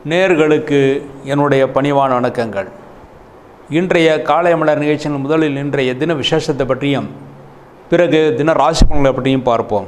நேர்களுக்கு என்னுடைய பணிவான வணக்கங்கள் இன்றைய காலை மலர் நிகழ்ச்சியின் முதலில் இன்றைய தின விசேஷத்தை பற்றியும் பிறகு தின ராசி பலன்களை பற்றியும் பார்ப்போம்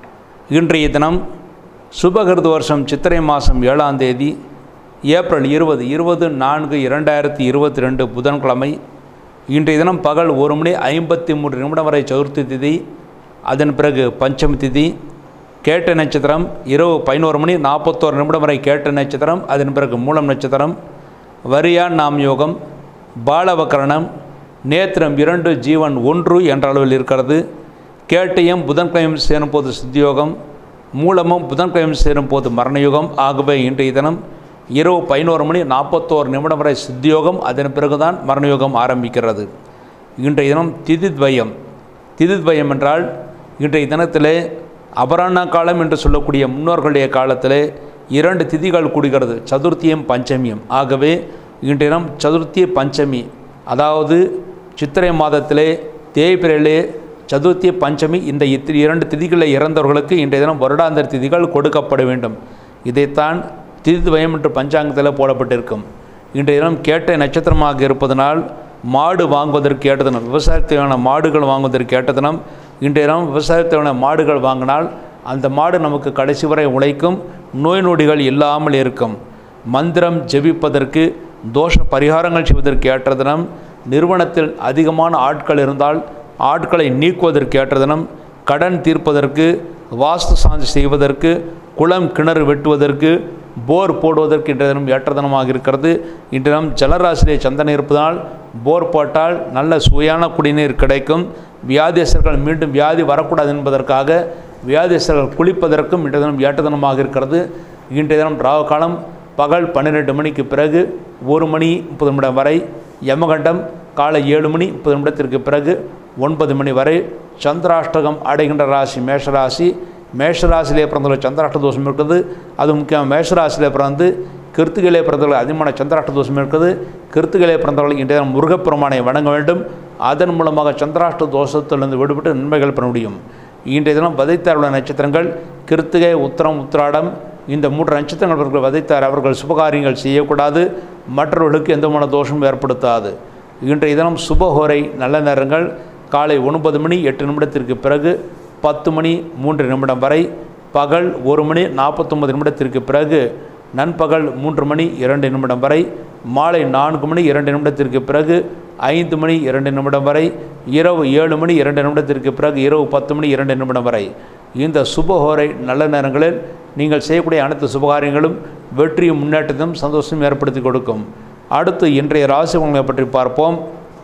இன்றைய தினம் சுபகிருது வருஷம் சித்திரை மாதம் ஏழாம் தேதி ஏப்ரல் இருபது இருபது நான்கு இரண்டாயிரத்தி இருபத்தி ரெண்டு புதன்கிழமை இன்றைய தினம் பகல் ஒரு மணி ஐம்பத்தி மூன்று நிமிடம் வரை சதுர்த்தி திதி அதன் பிறகு பஞ்சமி திதி கேட்ட நட்சத்திரம் இரவு பதினோரு மணி நாற்பத்தோரு நிமிடம் வரை கேட்ட நட்சத்திரம் அதன் பிறகு மூலம் நட்சத்திரம் வரியான் நாம் யோகம் பாலவக்கரணம் நேத்திரம் இரண்டு ஜீவன் ஒன்று என்ற அளவில் இருக்கிறது கேட்டயம் புதன்கிழமை சேரும்போது சித்தியோகம் மூலமும் புதன்கிழமை சேரும்போது மரணயுகம் ஆகவே இன்றைய தினம் இரவு பதினோரு மணி நாற்பத்தோரு நிமிடம் வரை சித்தியோகம் அதன் பிறகுதான் மரணயோகம் ஆரம்பிக்கிறது இன்றைய தினம் திதித்வயம் திதித்வயம் என்றால் இன்றைய தினத்திலே அபராண காலம் என்று சொல்லக்கூடிய முன்னோர்களுடைய காலத்திலே இரண்டு திதிகள் கூடுகிறது சதுர்த்தியும் பஞ்சமியும் ஆகவே இன்றைய தினம் சதுர்த்தி பஞ்சமி அதாவது சித்திரை மாதத்திலே தேய்பிரையிலே சதுர்த்தி பஞ்சமி இந்த இத்தி இரண்டு திதிகளில் இறந்தவர்களுக்கு இன்றைய தினம் வருடாந்திர திதிகள் கொடுக்கப்பட வேண்டும் இதைத்தான் திதித்வயம் என்று பஞ்சாங்கத்தில் போடப்பட்டிருக்கும் இன்றைய தினம் கேட்ட நட்சத்திரமாக இருப்பதனால் மாடு வாங்குவதற்கு ஏற்ற தினம் விவசாயத்துக்கான மாடுகள் வாங்குவதற்கு ஏற்ற தினம் இன்றைய தினம் விவசாயத்துக்கான மாடுகள் வாங்கினால் அந்த மாடு நமக்கு கடைசி வரை உழைக்கும் நோய் நொடிகள் இல்லாமல் இருக்கும் மந்திரம் ஜெபிப்பதற்கு தோஷ பரிகாரங்கள் செய்வதற்கு ஏற்ற தினம் நிறுவனத்தில் அதிகமான ஆட்கள் இருந்தால் ஆட்களை நீக்குவதற்கு ஏற்ற தினம் கடன் தீர்ப்பதற்கு வாஸ்து சாந்தி செய்வதற்கு குளம் கிணறு வெட்டுவதற்கு போர் போடுவதற்கு இன்றைய தினம் ஏற்ற தினமாக இருக்கிறது இன்றைய தினம் ஜலராசிலே சந்தனம் இருப்பதால் போர் போட்டால் நல்ல சுவையான குடிநீர் கிடைக்கும் வியாதியஸ்தர்கள் மீண்டும் வியாதி வரக்கூடாது என்பதற்காக வியாதியஸ்தர்கள் குளிப்பதற்கும் இன்றைய தினம் ஏற்ற தினமாக இருக்கிறது இன்றைய தினம் ராகு காலம் பகல் பன்னிரெண்டு மணிக்கு பிறகு ஒரு மணி முப்பது நிமிடம் வரை யமகண்டம் காலை ஏழு மணி முப்பது நிமிடத்திற்கு பிறகு ஒன்பது மணி வரை சந்திராஷ்டகம் அடைகின்ற ராசி மேஷராசி மேஷராசியிலே பிறந்தவர்கள் சந்திராஷ்ட தோஷம் இருக்குது அது முக்கியமாக மேஷராசியிலே பிறந்து கிருத்திகளே பிறந்தவர்கள் அதிகமான சந்திராஷ்ட தோஷம் இருக்குது கிருத்திகளே பிறந்தவர்கள் இன்றைய தினம் முருகப்பெருமானை வணங்க வேண்டும் அதன் மூலமாக சந்திராஷ்ட தோஷத்திலிருந்து விடுபட்டு நன்மைகள் பெற முடியும் இன்றைய தினம் வதைத்தார் உள்ள நட்சத்திரங்கள் கிருத்திகை உத்தரம் உத்திராடம் இந்த மூன்று நட்சத்திரங்கள் அவர்கள் வதைத்தார் அவர்கள் சுபகாரியங்கள் செய்யக்கூடாது மற்றவர்களுக்கு எந்த விதமான தோஷமும் ஏற்படுத்தாது இன்றைய தினம் சுபஹோரை நல்ல நேரங்கள் காலை ஒன்பது மணி எட்டு நிமிடத்திற்கு பிறகு பத்து மணி மூன்று நிமிடம் வரை பகல் ஒரு மணி நாற்பத்தொம்பது நிமிடத்திற்கு பிறகு நண்பகல் மூன்று மணி இரண்டு நிமிடம் வரை மாலை நான்கு மணி இரண்டு நிமிடத்திற்கு பிறகு ஐந்து மணி இரண்டு நிமிடம் வரை இரவு ஏழு மணி இரண்டு நிமிடத்திற்கு பிறகு இரவு பத்து மணி இரண்டு நிமிடம் வரை இந்த சுபஹோரை நல்ல நேரங்களில் நீங்கள் செய்யக்கூடிய அனைத்து சுபகாரியங்களும் வெற்றியும் முன்னேற்றத்தையும் சந்தோஷம் ஏற்படுத்தி கொடுக்கும் அடுத்து இன்றைய ராசி பலன்களை பற்றி பார்ப்போம்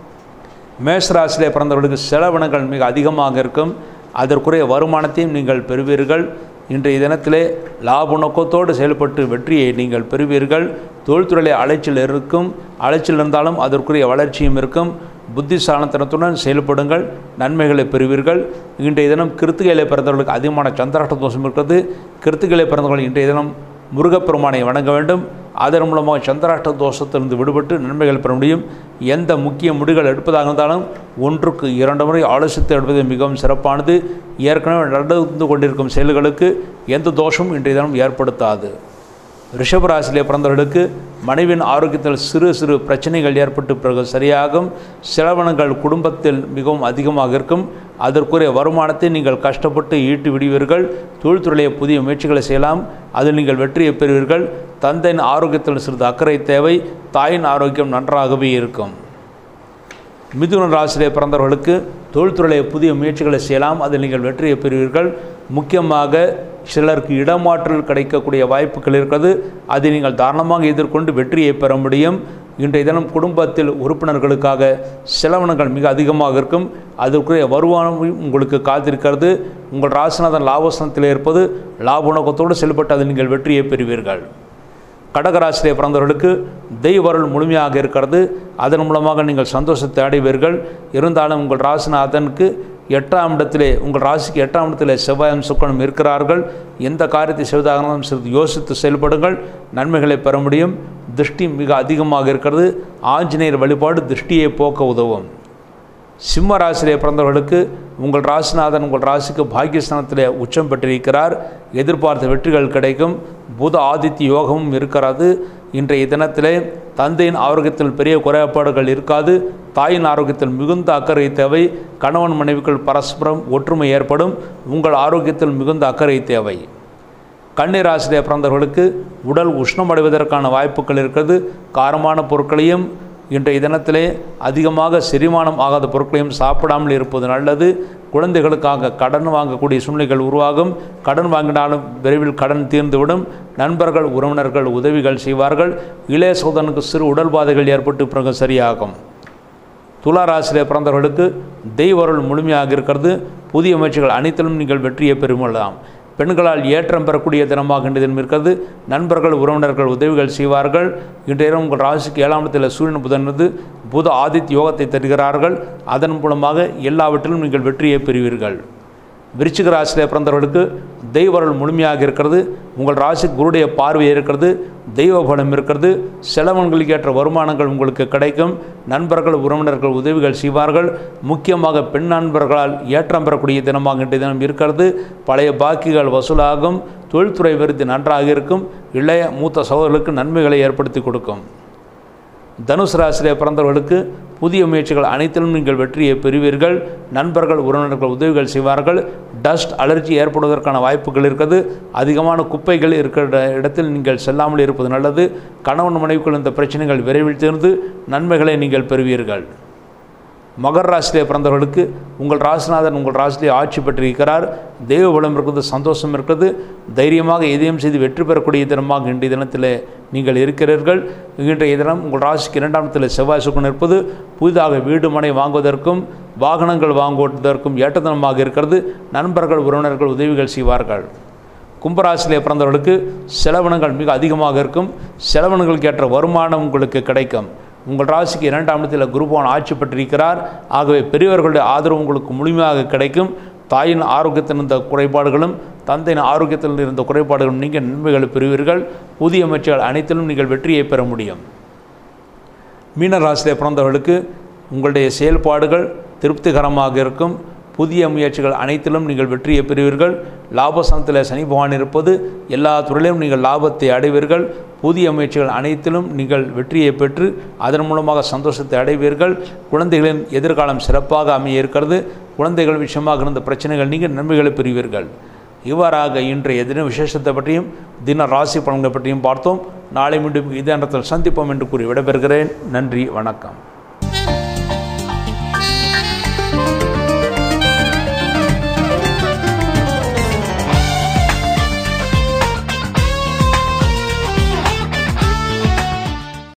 மேஷராசியிலே பிறந்தவர்களுக்கு செலவினங்கள் மிக அதிகமாக இருக்கும் அதற்குரிய வருமானத்தையும் நீங்கள் பெறுவீர்கள் இன்றைய தினத்திலே லாப நோக்கத்தோடு செயல்பட்டு வெற்றியை நீங்கள் பெறுவீர்கள் தொழில்துறையிலே அலைச்சல் இருக்கும் அலைச்சல் இருந்தாலும் அதற்குரிய வளர்ச்சியும் இருக்கும் புத்திசாலத்தனத்துடன் செயல்படுங்கள் நன்மைகளை பெறுவீர்கள் இன்றைய தினம் கிருத்திகையிலே பிறந்தவர்களுக்கு அதிகமான சந்திராஷ்ட தோஷம் இருக்கிறது கிருத்திகையிலே பிறந்தவர்கள் இன்றைய தினம் முருகப்பெருமானை வணங்க வேண்டும் அதன் மூலமாக சந்திராஷ்ட தோஷத்திலிருந்து விடுபட்டு நன்மைகள் பெற முடியும் எந்த முக்கிய முடிவுகள் எடுப்பதாக இருந்தாலும் ஒன்றுக்கு இரண்டு முறை ஆலோசித்து எடுப்பது மிகவும் சிறப்பானது ஏற்கனவே நடந்து கொண்டிருக்கும் செயல்களுக்கு எந்த தோஷமும் இன்றைய தினம் ஏற்படுத்தாது ரிஷபராசியிலே பிறந்தவர்களுக்கு மனைவியின் ஆரோக்கியத்தில் சிறு சிறு பிரச்சனைகள் ஏற்பட்டு பிறகு சரியாகும் செலவினங்கள் குடும்பத்தில் மிகவும் அதிகமாக இருக்கும் அதற்குரிய வருமானத்தை நீங்கள் கஷ்டப்பட்டு ஈட்டு விடுவீர்கள் தொழில்துறையிலே புதிய முயற்சிகளை செய்யலாம் அதில் நீங்கள் வெற்றியை பெறுவீர்கள் தந்தையின் ஆரோக்கியத்தில் சிறிது அக்கறை தேவை தாயின் ஆரோக்கியம் நன்றாகவே இருக்கும் மிதுன ராசியிலே பிறந்தவர்களுக்கு தொழில்துறையிலே புதிய முயற்சிகளை செய்யலாம் அதில் நீங்கள் வெற்றியை பெறுவீர்கள் முக்கியமாக சிலருக்கு இடமாற்றல் கிடைக்கக்கூடிய வாய்ப்புகள் இருக்கிறது அதை நீங்கள் தாராளமாக எதிர்கொண்டு வெற்றியை பெற முடியும் இன்றைய தினம் குடும்பத்தில் உறுப்பினர்களுக்காக செலவினங்கள் மிக அதிகமாக இருக்கும் அதற்குரிய வருமானம் உங்களுக்கு காத்திருக்கிறது உங்கள் ராசிநாதன் லாபஸ்தானத்தில் இருப்பது லாப நோக்கத்தோடு செயல்பட்டு அதில் நீங்கள் வெற்றியை பெறுவீர்கள் கடகராசிலே பிறந்தவர்களுக்கு தெய்வருள் முழுமையாக இருக்கிறது அதன் மூலமாக நீங்கள் சந்தோஷத்தை அடைவீர்கள் இருந்தாலும் உங்கள் ராசிநாதனுக்கு எட்டாம் இடத்திலே உங்கள் ராசிக்கு எட்டாம் இடத்திலே செவ்வாயும் சுக்கனும் இருக்கிறார்கள் எந்த காரியத்தை செய்வதாக இருந்தாலும் சிறிது யோசித்து செயல்படுங்கள் நன்மைகளை பெற முடியும் திருஷ்டி மிக அதிகமாக இருக்கிறது ஆஞ்சநேயர் வழிபாடு திருஷ்டியை போக்க உதவும் சிம்ம ராசியிலே பிறந்தவர்களுக்கு உங்கள் ராசிநாதன் உங்கள் ராசிக்கு பாக்கியஸ்தானத்திலே உச்சம் பெற்றிருக்கிறார் எதிர்பார்த்த வெற்றிகள் கிடைக்கும் புத ஆதித்ய யோகமும் இருக்கிறது இன்றைய தினத்திலே தந்தையின் ஆரோக்கியத்தில் பெரிய குறைபாடுகள் இருக்காது தாயின் ஆரோக்கியத்தில் மிகுந்த அக்கறை தேவை கணவன் மனைவிக்குள் பரஸ்பரம் ஒற்றுமை ஏற்படும் உங்கள் ஆரோக்கியத்தில் மிகுந்த அக்கறை தேவை கன்னிராசிலே பிறந்தவர்களுக்கு உடல் உஷ்ணமடைவதற்கான வாய்ப்புகள் இருக்கிறது காரமான பொருட்களையும் இன்றைய தினத்திலே அதிகமாக செரிமானம் ஆகாத பொருட்களையும் சாப்பிடாமல் இருப்பது நல்லது குழந்தைகளுக்காக கடன் வாங்கக்கூடிய சூழ்நிலைகள் உருவாகும் கடன் வாங்கினாலும் விரைவில் கடன் தீர்ந்துவிடும் நண்பர்கள் உறவினர்கள் உதவிகள் செய்வார்கள் இளைய சோதனுக்கு சிறு உடல் பாதைகள் ஏற்பட்டு பிறகு சரியாகும் துலா ராசியிலே பிறந்தவர்களுக்கு தெய்வருள் முழுமையாக இருக்கிறது புதிய முயற்சிகள் அனைத்திலும் நீங்கள் வெற்றியை பெறுமலாம் பெண்களால் ஏற்றம் பெறக்கூடிய தினமாக இன்றைய தினம் இருக்கிறது நண்பர்கள் உறவினர்கள் உதவிகள் செய்வார்கள் இன்றைய தினம் உங்கள் ராசிக்கு ஏழாம் இடத்தில் சூரியன் புதன் இருந்து புத ஆதித்ய யோகத்தை தருகிறார்கள் அதன் மூலமாக எல்லாவற்றிலும் நீங்கள் வெற்றியை பெறுவீர்கள் விருச்சிக ராசியிலே பிறந்தவர்களுக்கு தெய்வருள் முழுமையாக இருக்கிறது உங்கள் ராசிக்கு குருடைய பார்வை இருக்கிறது தெய்வ பலம் இருக்கிறது செலவன்களுக்கு ஏற்ற வருமானங்கள் உங்களுக்கு கிடைக்கும் நண்பர்கள் உறவினர்கள் உதவிகள் செய்வார்கள் முக்கியமாக பெண் நண்பர்களால் ஏற்றம் பெறக்கூடிய தினமாக இன்றைய தினம் இருக்கிறது பழைய பாக்கிகள் வசூலாகும் தொழில்துறை விருது நன்றாக இருக்கும் இளைய மூத்த சகோதரர்களுக்கு நன்மைகளை ஏற்படுத்தி கொடுக்கும் தனுசு ராசியிலே பிறந்தவர்களுக்கு புதிய முயற்சிகள் அனைத்திலும் நீங்கள் வெற்றியை பெறுவீர்கள் நண்பர்கள் உறவினர்கள் உதவிகள் செய்வார்கள் டஸ்ட் அலர்ஜி ஏற்படுவதற்கான வாய்ப்புகள் இருக்கிறது அதிகமான குப்பைகள் இருக்கிற இடத்தில் நீங்கள் செல்லாமல் இருப்பது நல்லது கணவன் மனைவிக்குள் இந்த பிரச்சனைகள் விரைவில் தீர்ந்து நன்மைகளை நீங்கள் பெறுவீர்கள் மகர் ராசியிலே பிறந்தவர்களுக்கு உங்கள் ராசிநாதன் உங்கள் ராசியிலே ஆட்சி பெற்றிருக்கிறார் தெய்வ பலம் இருக்கிறது சந்தோஷம் இருக்கிறது தைரியமாக எதையும் செய்து வெற்றி பெறக்கூடிய தினமாக இன்றைய தினத்தில் நீங்கள் இருக்கிறீர்கள் இன்றைய தினம் உங்கள் ராசிக்கு இரண்டாம் இடத்தில் செவ்வாய் சுக்கன் இருப்பது புதிதாக வீடு மனை வாங்குவதற்கும் வாகனங்கள் வாங்குவதற்கும் ஏற்ற தினமாக இருக்கிறது நண்பர்கள் உறவினர்கள் உதவிகள் செய்வார்கள் கும்பராசியிலே பிறந்தவர்களுக்கு செலவினங்கள் மிக அதிகமாக இருக்கும் செலவினங்களுக்கு ஏற்ற வருமானம் உங்களுக்கு கிடைக்கும் உங்கள் ராசிக்கு இரண்டாம் இடத்தில் குருபவன் ஆட்சி பெற்றிருக்கிறார் ஆகவே பெரியவர்களுடைய ஆதரவு உங்களுக்கு முழுமையாக கிடைக்கும் தாயின் ஆரோக்கியத்தில் இருந்த குறைபாடுகளும் தந்தையின் ஆரோக்கியத்தில் இருந்த குறைபாடுகளும் நீங்கள் நன்மைகளை பெறுவீர்கள் புதிய முயற்சிகள் அனைத்திலும் நீங்கள் வெற்றியை பெற முடியும் மீன ராசியிலே பிறந்தவர்களுக்கு உங்களுடைய செயல்பாடுகள் திருப்திகரமாக இருக்கும் புதிய முயற்சிகள் அனைத்திலும் நீங்கள் வெற்றியை பெறுவீர்கள் லாபசனத்தில் சனி பகவான் இருப்பது எல்லா துறையிலும் நீங்கள் லாபத்தை அடைவீர்கள் புதிய முயற்சிகள் அனைத்திலும் நீங்கள் வெற்றியை பெற்று அதன் மூலமாக சந்தோஷத்தை அடைவீர்கள் குழந்தைகளின் எதிர்காலம் சிறப்பாக அமைய இருக்கிறது குழந்தைகள் விஷயமாக இருந்த பிரச்சனைகள் நீங்கள் நன்மைகளை பெறுவீர்கள் இவ்வாறாக இன்றைய தின விசேஷத்தை பற்றியும் தின ராசி பலன்களை பற்றியும் பார்த்தோம் நாளை மீண்டும் இதே நேரத்தில் சந்திப்போம் என்று கூறி விடைபெறுகிறேன் நன்றி வணக்கம்